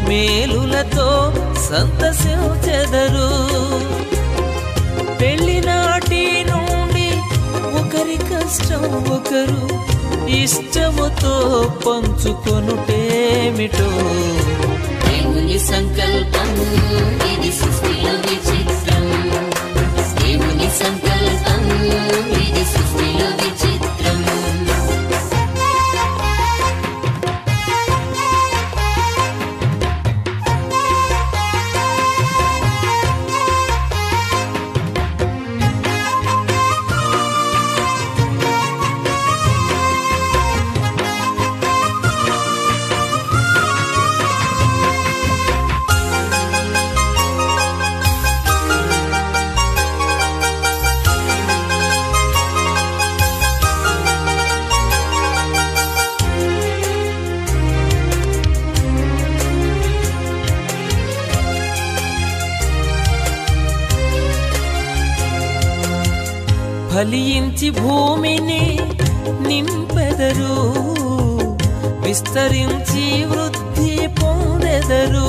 మేలులతో సంతసించెదరు పెళ్లి నాటి నుండి ఒకరి కష్టం ఒకరు ఇష్టముతో పంచుకొనుటేమిటో దేవుని సంకల్పం ఇది సృష్టిలో విచిత్రం దేవుని సంకల్పం ఇది సృష్టిలో విచిత్రం ఫలించి భూమిని నింపెదరు విస్తరించి వృద్ధి పొందెదరు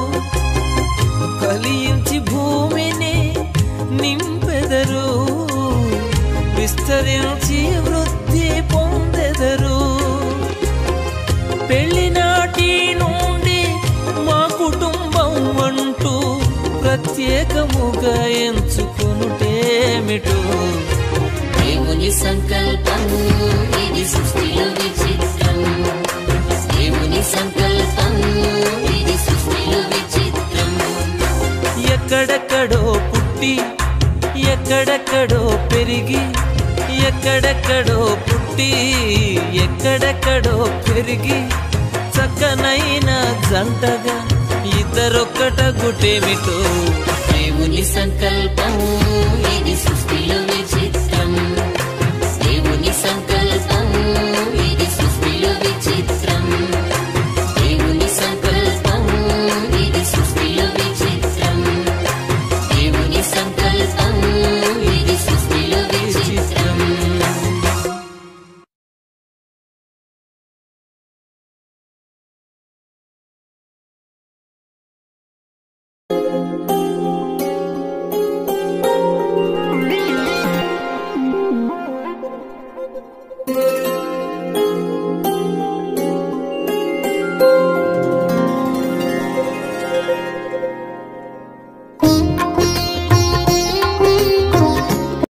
ఫలించి భూమిని నింపెదరు విస్తరించి వృద్ధి పొందెదరు పెళ్లి నాటి నుండి మా కుటుంబం అంటూ ప్రత్యేకముగా ఎంచుకునుటేమిటో దేవుని సంకల్పం ఇది సృష్టిలో విచిత్రం దేవుని సంకల్పం ఇది సృష్టిలో విచిత్రం ఎక్కడెక్కడో పుట్టి ఎక్కడెక్కడో పెరిగి ఎక్కడెక్కడో పుట్టి ఎక్కడెక్కడో పెరిగి చక్కనైన జంటగా ఇద్దరొక్కట గుటేమిటో దేవుని సంకల్పం ఇది సృష్టిలో విచిత్రం దేవుని సంకల్పం ఇది సృష్టిలో విచిత్రం దేవుని సంకల్పం ఇది సృష్టిలో విచిత్రం దేవుని సంకల్పం ఇది సృష్టిలో విచిత్రం Thank you.